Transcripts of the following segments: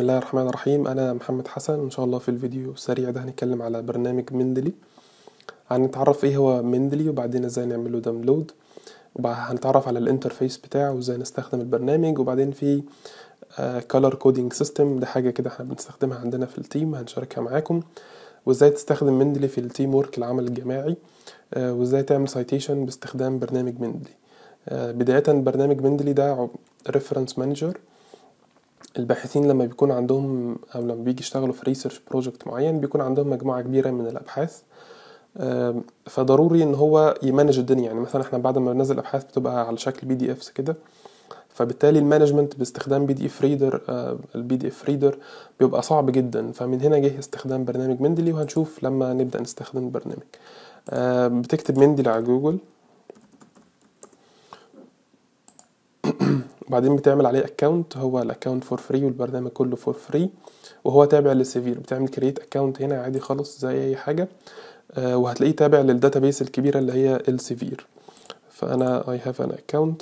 الله الرحمن الرحيم أنا محمد حسن إن شاء الله في الفيديو السريع ده هنتكلم على برنامج مندلي هنتعرف إيه هو مندلي وبعدين إزاي نعمله داونلود وهنتعرف على الانترفيس بتاعه وإزاي نستخدم البرنامج وبعدين في كولر كودينج سيستم ده حاجة كده احنا بنستخدمها عندنا في التيم هنشاركها معاكم وإزاي تستخدم مندلي في التيم وورك العمل الجماعي آه، وإزاي تعمل سايتيشن باستخدام برنامج مندلي آه، بداية برنامج مندلي ده ريفرنس مانجر الباحثين لما بيكون عندهم او لما بيجي يشتغلوا في ريسيرش بروجكت معين بيكون عندهم مجموعه كبيره من الابحاث آم، فضروري ان هو يمانج الدنيا يعني مثلا احنا بعد ما بننزل ابحاث بتبقى على شكل بي دي افس كده فبالتالي المانجمنت باستخدام بي دي اف ريدر البي دي اف ريدر بيبقى صعب جدا فمن هنا جه استخدام برنامج مندلي وهنشوف لما نبدا نستخدم البرنامج آم، بتكتب مندلي على جوجل وبعدين بتعمل عليه اكونت هو الاكونت فور فري والبرنامج كله فور فري وهو تابع للسيفير بتعمل كريت اكونت هنا عادي خالص زي اي حاجه آه، وهتلاقيه تابع للداتابيس الكبيره اللي هي السيفير فانا اي هاف ان اكونت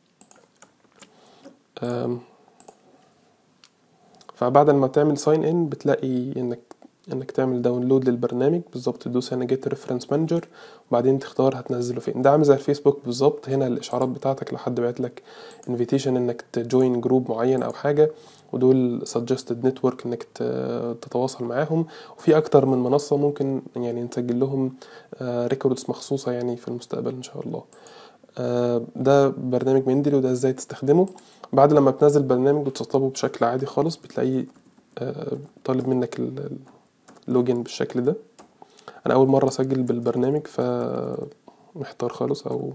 فبعد ما تعمل ساين ان بتلاقي انك انك تعمل داونلود للبرنامج بالظبط تدوس هنا جيت ريفرنس مانجر وبعدين تختار هتنزله فين ده عامل زي الفيسبوك بالظبط هنا الاشعارات بتاعتك لو حد بعت لك انفيتيشن انك تجوين جروب معين او حاجه ودول سجستد نتورك انك ت- تتواصل معاهم وفي اكتر من منصه ممكن يعني نسجل لهم ريكوردز مخصوصه يعني في المستقبل ان شاء الله آه، ده برنامج مندلي وده ازاي تستخدمه بعد لما بتنزل برنامج وتسطبه بشكل عادي خالص بتلاقيه آه، طالب منك ال- ال- اللوجين بالشكل ده انا اول مره اسجل بالبرنامج ف محتار خالص او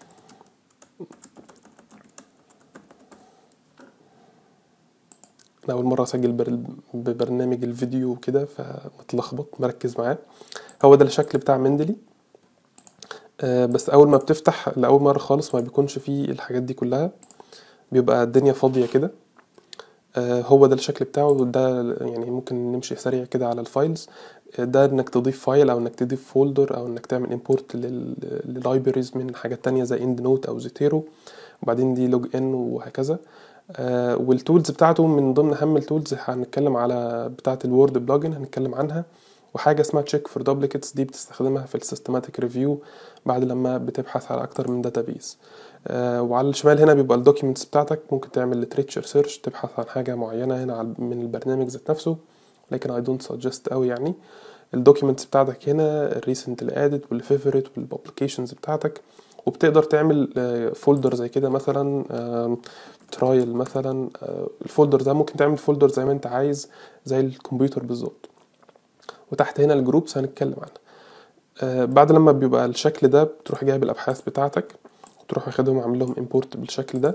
انا اول مره اسجل بر- ببرنامج الفيديو وكده فمتلخبط مركز معاه هو ده الشكل بتاع مندلي آه، بس اول ما بتفتح لاول مره خالص ما بيكونش فيه الحاجات دي كلها بيبقى الدنيا فاضيه كده آه، هو ده الشكل بتاعه ده يعني ممكن نمشي سريع كده على الفايلز آه، ده انك تضيف فايل او انك تضيف فولدر او انك تعمل امبورت للايبريز من حاجات تانية زي اند نوت او زيتيرو وبعدين دي لوج ان وهكذا آه، والتولز بتاعته من ضمن اهم التولز هنتكلم على بتاعه الوورد بلوجن هنتكلم عنها وحاجه اسمها تشيك فور دوبليكيتس دي بتستخدمها في السيستماتيك ريفيو بعد لما بتبحث على اكتر من داتابيس آه، وعلى الشمال هنا بيبقى الدوكيومنتس بتاعتك ممكن تعمل لتريتشر سيرش تبحث عن حاجه معينه هنا على- من البرنامج ذات نفسه لكن اي دونت سجست قوي يعني الدوكيومنتس بتاعتك هنا الريسنت اللي ادت والفيفوريت والببليكيشنز بتاعتك وبتقدر تعمل فولدر زي كده مثلا ترايل مثلا آه، الفولدر ده ممكن تعمل فولدر زي ما انت عايز زي الكمبيوتر بالظبط وتحت هنا الجروبس هنتكلم عنها آه، بعد لما بيبقى الشكل ده بتروح جايب الابحاث بتاعتك وتروح واخدهم عامل لهم امبورت بالشكل ده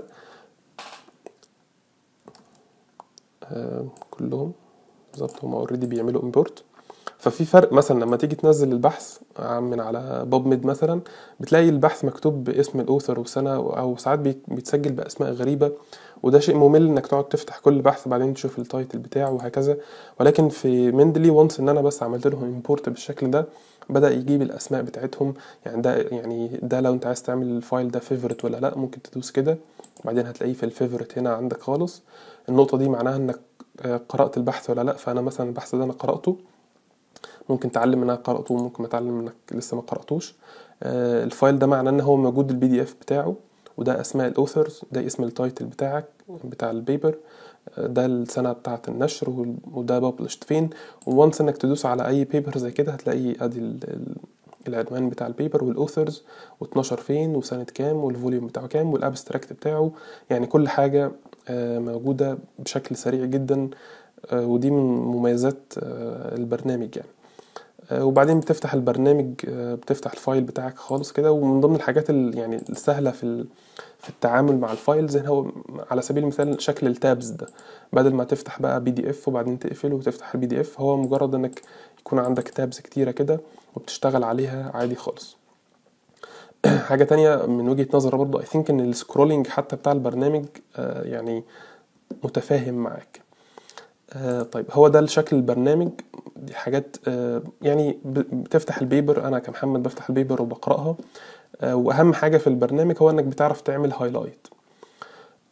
آه، كلهم بالظبط هما اوريدي بيعملوا امبورت ففي فرق مثلا لما تيجي تنزل البحث من على بوب ميد مثلا بتلاقي البحث مكتوب باسم الاوثر وسنه او ساعات بي- بيتسجل باسماء غريبه وده شيء ممل انك تقعد تفتح كل بحث بعدين تشوف التايتل بتاعه وهكذا ولكن في مندلي وانس ان انا بس عملت لهم امبورت بالشكل ده بدا يجيب الاسماء بتاعتهم يعني ده يعني ده لو انت عايز تعمل الفايل ده فيفورت ولا لا ممكن تدوس كده وبعدين هتلاقيه في الفيفورت هنا عندك خالص النقطه دي معناها انك آه، قرات البحث ولا لا فانا مثلا البحث ده انا قراته ممكن تعلم انك قرأته وممكن ما تعلم انك لسه ما قرأتوش آه، الفايل ده معناه ان هو موجود البي دي اف بتاعه وده اسماء الاوثرز ده اسم التايتل بتاعك بتاع البيبر آه، ده السنة بتاعة النشر وال- وده ببلشت فين وانس انك تدوس على اي بيبر زي كده هتلاقي ادي ال- ال- العنوان بتاع البيبر والاوثرز واتنشر فين وسنة كام والفوليوم بتاعه كام والابستراكت بتاعه يعني كل حاجة آه، موجودة بشكل سريع جدا آه، ودي من مميزات آه، البرنامج يعني آه، وبعدين بتفتح البرنامج آه، بتفتح الفايل بتاعك خالص كده ومن ضمن الحاجات ال- يعني السهلة في ال- في التعامل مع الفايلز هنا هو على سبيل المثال شكل التابز ده بدل ما تفتح بقى بي دي اف وبعدين تقفله وتفتح البي دي اف هو مجرد انك يكون عندك تابز كتيرة كده وبتشتغل عليها عادي خالص حاجة تانية من وجهة نظري برضه I think ان السكرولينج حتى بتاع البرنامج آه، يعني متفاهم معاك آه، طيب هو ده الشكل البرنامج دي حاجات آه، يعني ب- بتفتح البيبر انا كمحمد بفتح البيبر وبقراها آه، واهم حاجه في البرنامج هو انك بتعرف تعمل هايلايت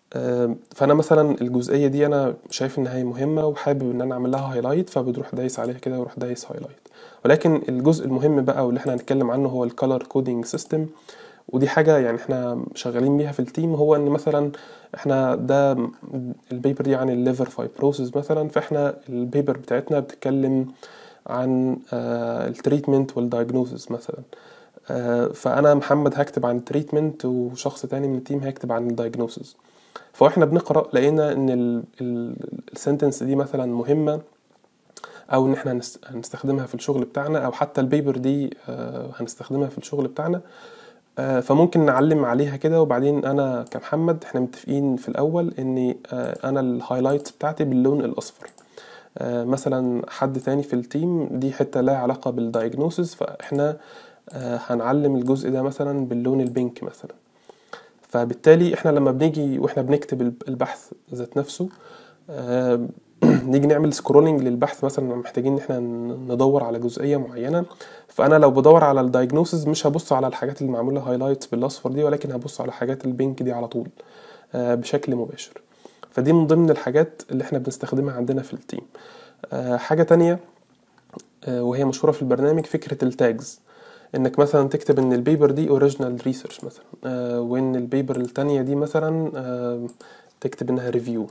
آه، فانا مثلا الجزئيه دي انا شايف ان هي مهمه وحابب ان انا اعمل لها هايلايت فبتروح دايس عليها كده واروح دايس هايلايت ولكن الجزء المهم بقى واللي احنا هنتكلم عنه هو الكالر كودينج سيستم ودي حاجه يعني احنا شغالين بيها في التيم هو ان مثلا احنا ده البيبر دي عن الليفر فايبروسيس مثلا فاحنا البيبر بتاعتنا بتتكلم عن التريتمنت والدايجنوزس مثلا آه، فانا محمد هكتب عن التريتمنت وشخص تاني من التيم هيكتب عن الدايجنوزس فاحنا بنقرا لقينا ان السنتنس دي مثلا مهمه او ان احنا هنس- هنستخدمها في الشغل بتاعنا او حتى البيبر دي آه، هنستخدمها في الشغل بتاعنا آه، فممكن نعلم عليها كده وبعدين انا كمحمد احنا متفقين في الاول اني آه، انا الهايلايتس بتاعتي باللون الاصفر آه، مثلا حد تاني في التيم دي حته لها علاقه بالدايجنوسيس فاحنا آه، هنعلم الجزء ده مثلا باللون البينك مثلا فبالتالي احنا لما بنيجي واحنا بنكتب الب- البحث ذات نفسه آه، نيجي نعمل سكرولنج للبحث مثلا محتاجين ان احنا ن- ندور على جزئيه معينه فانا لو بدور على الدايجنوسيس مش هبص على الحاجات اللي معموله هايلايتس بالاصفر دي ولكن هبص على الحاجات البينك دي على طول آه، بشكل مباشر فدي من ضمن الحاجات اللي احنا بنستخدمها عندنا في التيم آه، حاجه تانية آه، وهي مشهوره في البرنامج فكره التاجز انك مثلا تكتب ان البيبر دي اوريجينال ريسيرش مثلا آه، وان البيبر التانية دي مثلا آه، تكتب انها ريفيو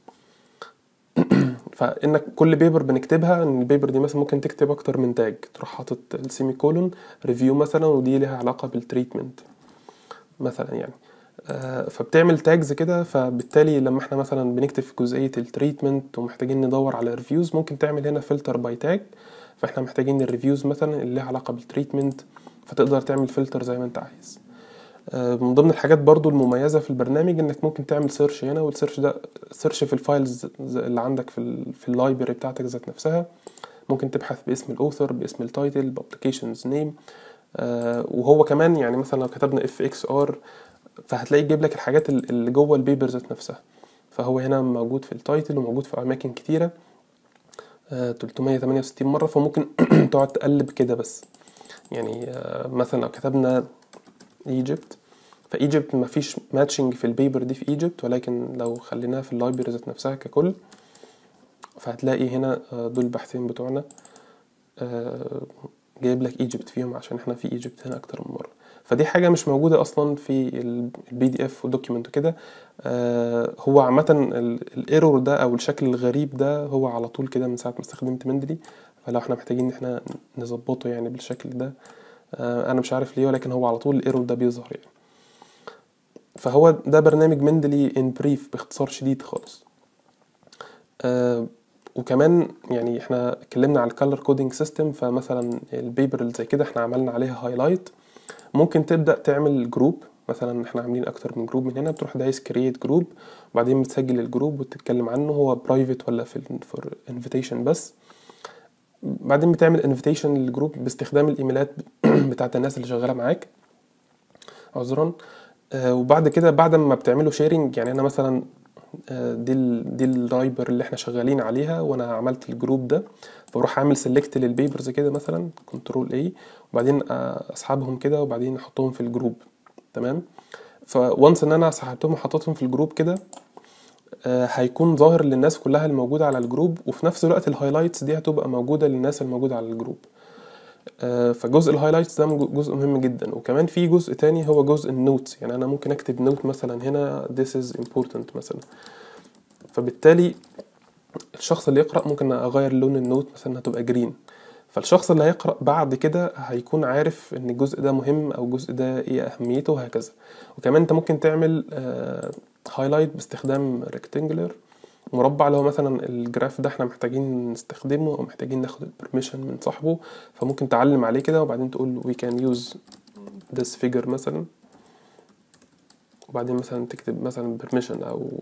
فانك كل بيبر بنكتبها ان البيبر دي مثلا ممكن تكتب اكتر من تاج تروح حاطط السيمي كولون ريفيو مثلا ودي لها علاقه بالتريتمنت مثلا يعني آه، فبتعمل تاجز كده فبالتالي لما احنا مثلا بنكتب في جزئيه التريتمنت ومحتاجين ندور على ريفيوز ممكن تعمل هنا فلتر باي تاج فاحنا محتاجين الريفيوز مثلا اللي لها علاقه بالتريتمنت فتقدر تعمل فلتر زي ما انت عايز آه، من ضمن الحاجات برضو المميزة في البرنامج انك ممكن تعمل سيرش هنا والسيرش ده سيرش في الفايلز ز- اللي عندك في ال في اللايبرري بتاعتك ذات نفسها ممكن تبحث باسم الاوثر باسم التايتل بابليكيشنز نيم وهو كمان يعني مثلا لو كتبنا اف اكس ار فهتلاقي يجيب لك الحاجات ال- اللي جوه البيبر ذات نفسها فهو هنا موجود في التايتل وموجود في اماكن كتيره آه، 368 مره فممكن تقعد تقلب كده بس يعني آه، مثلا لو كتبنا ايجيبت فايجيبت مفيش ماتشنج في البيبر دي في ايجيبت ولكن لو خليناها في اللايبرري ذات نفسها ككل فهتلاقي هنا آه، دول البحثين بتوعنا آه، جايب لك ايجيبت فيهم عشان احنا في ايجيبت هنا اكتر من مره فدي حاجه مش موجوده اصلا في البي دي اف ودوكيمنت وكده آه، هو عامه الايرور ده او الشكل الغريب ده هو على طول كده من ساعه ما استخدمت مندلي فلو احنا محتاجين ان احنا نظبطه يعني بالشكل ده آه، انا مش عارف ليه ولكن هو على طول الايرور ده بيظهر يعني فهو ده برنامج مندلي ان بريف باختصار شديد خالص آه وكمان يعني احنا اتكلمنا على الكالر كودينج سيستم فمثلا البيبر اللي زي كده احنا عملنا عليها هايلايت ممكن تبدا تعمل جروب مثلا احنا عاملين اكتر من جروب من هنا بتروح دايس كرييت جروب وبعدين بتسجل الجروب وتتكلم عنه هو برايفت ولا في فور انفيتيشن بس بعدين بتعمل انفيتيشن للجروب باستخدام الايميلات بتاعت الناس اللي شغاله معاك عذرا آه، وبعد كده بعد ما بتعملوا شيرنج يعني انا مثلا آه، دي ال دي اللايبر اللي احنا شغالين عليها وانا عملت الجروب ده بروح اعمل سيلكت للبيبرز كده مثلا كنترول اي وبعدين آه، اسحبهم كده وبعدين احطهم في الجروب تمام فوانس ان انا سحبتهم وحطيتهم في الجروب كده آه، هيكون ظاهر للناس كلها الموجودة على الجروب وفي نفس الوقت الهايلايتس دي هتبقى موجودة للناس الموجودة على الجروب آه، فجزء الهايلايتس ده جزء مهم جدا وكمان في جزء تاني هو جزء النوتس يعني انا ممكن اكتب نوت مثلا هنا this is important مثلا فبالتالي الشخص اللي يقرأ ممكن اغير لون النوت مثلا هتبقى جرين فالشخص اللي هيقرأ بعد كده هيكون عارف ان الجزء ده مهم او الجزء ده ايه اهميته وهكذا وكمان انت ممكن تعمل هايلايت باستخدام ريكتانجلر مربع اللي هو مثلا الجراف ده احنا محتاجين نستخدمه او محتاجين ناخد البرميشن من صاحبه فممكن تعلم عليه كده وبعدين تقول we can use this figure مثلا وبعدين مثلا تكتب مثلا permission او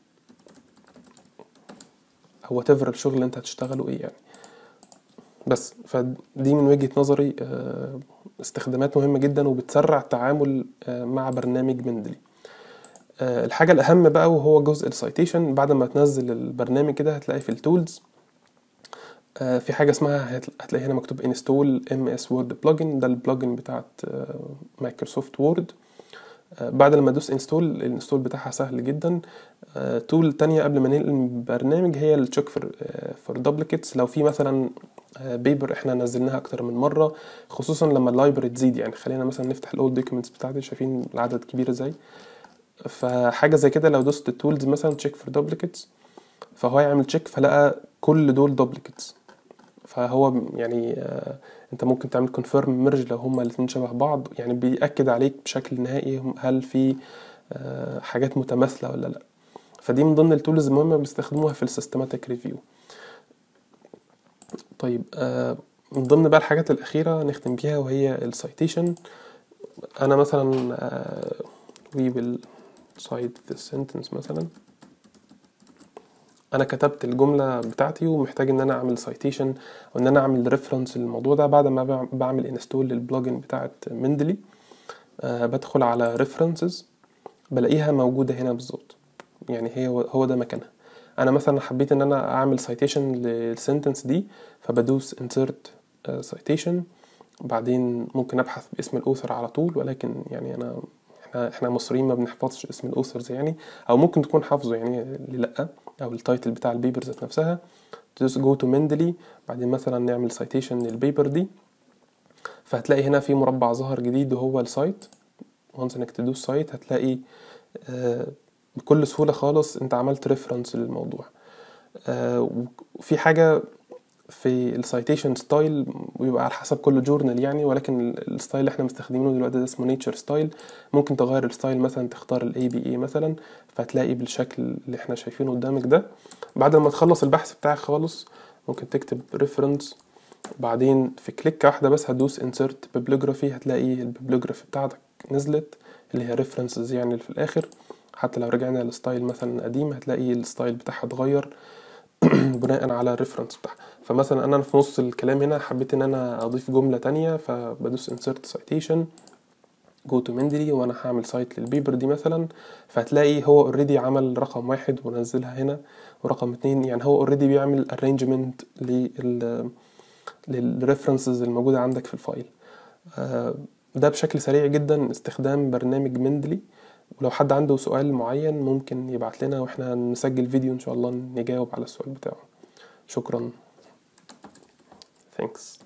او whatever الشغل اللي انت هتشتغله ايه يعني بس فدي من وجهة نظري آه، استخدامات مهمة جدا وبتسرع التعامل آه، مع برنامج مندلي آه، الحاجة الأهم بقى وهو جزء السايتيشن بعد ما تنزل البرنامج كده هتلاقي في التولز آه، في حاجة اسمها هت- هتلاقي هنا مكتوب انستول ام اس وورد بلجن ده البلجن بتاعت مايكروسوفت وورد آه، بعد لما ادوس انستول الانستول بتاعها سهل جدا تول تانية قبل ما ننقل البرنامج هي التشيك فور فور دوبليكيتس لو في مثلا بيبر احنا نزلناها اكتر من مره خصوصا لما اللايبرري تزيد يعني خلينا مثلا نفتح الاولد دوكيومنتس بتاعتي شايفين العدد كبير ازاي فحاجه زي كده لو دوست التولز مثلا تشيك فور دوبليكيتس فهو يعمل تشيك فلقى كل دول دوبليكيتس فهو يعني آه، انت ممكن تعمل كونفيرم ميرج لو هما الاتنين شبه بعض يعني بيأكد عليك بشكل نهائي هل في آه، حاجات متماثله ولا لا فدي من ضمن التولز المهمه بيستخدموها في السيستماتيك ريفيو طيب آه، من ضمن بقى الحاجات الأخيرة نختم بيها وهي السايتيشن أنا مثلا آه، we will cite this sentence مثلا أنا كتبت الجملة بتاعتي ومحتاج إن أنا أعمل سايتيشن أو إن أنا أعمل ريفرنس للموضوع ده بعد ما بع- بعمل انستول للبلجن بتاعت مندلي آه، بدخل على ريفرنسز بلاقيها موجودة هنا بالظبط يعني هي هو ده مكانها انا مثلا حبيت ان انا اعمل سايتيشن للسنتنس دي فبدوس insert citation بعدين ممكن ابحث باسم الاوثر على طول ولكن يعني انا احنا احنا مصريين ما بنحفظش اسم الاوثرز يعني او ممكن تكون حافظه يعني ليه لا او التايتل بتاع البيبر ذات نفسها تدوس جو تو مندلي بعدين مثلا نعمل سايتيشن للبيبر دي فهتلاقي هنا في مربع ظهر جديد وهو السايت وانس انك تدوس سايت هتلاقي آه، بكل سهولة خالص انت عملت ريفرنس للموضوع آه، وفي حاجة في السايتيشن ستايل بيبقى على حسب كل جورنال يعني ولكن ال- الستايل اللي احنا مستخدمينه دلوقتي ده اسمه نيتشر ستايل ممكن تغير الستايل مثلا تختار الاي بي اي مثلا فهتلاقي بالشكل اللي احنا شايفينه قدامك ده بعد ما تخلص البحث بتاعك خالص ممكن تكتب ريفرنس بعدين في كليكة واحدة بس هتدوس insert bibliography هتلاقي البيبليوجرافي بتاعتك نزلت اللي هي references يعني اللي في الآخر حتى لو رجعنا للستايل مثلا قديم هتلاقي الستايل بتاعها اتغير بناء على الريفرنس بتاعها فمثلا انا في نص الكلام هنا حبيت ان انا اضيف جملة تانية فبدوس insert citation جو تو مندلي وانا هعمل سايت للبيبر دي مثلا فهتلاقي هو اوريدي عمل رقم واحد ونزلها هنا ورقم اتنين يعني هو اوريدي بيعمل arrangement لل للريفرنسز الموجودة عندك في الفايل آه، ده بشكل سريع جدا استخدام برنامج مندلي ولو حد عنده سؤال معين ممكن يبعت لنا واحنا نسجل فيديو ان شاء الله نجاوب على السؤال بتاعه شكرا thanks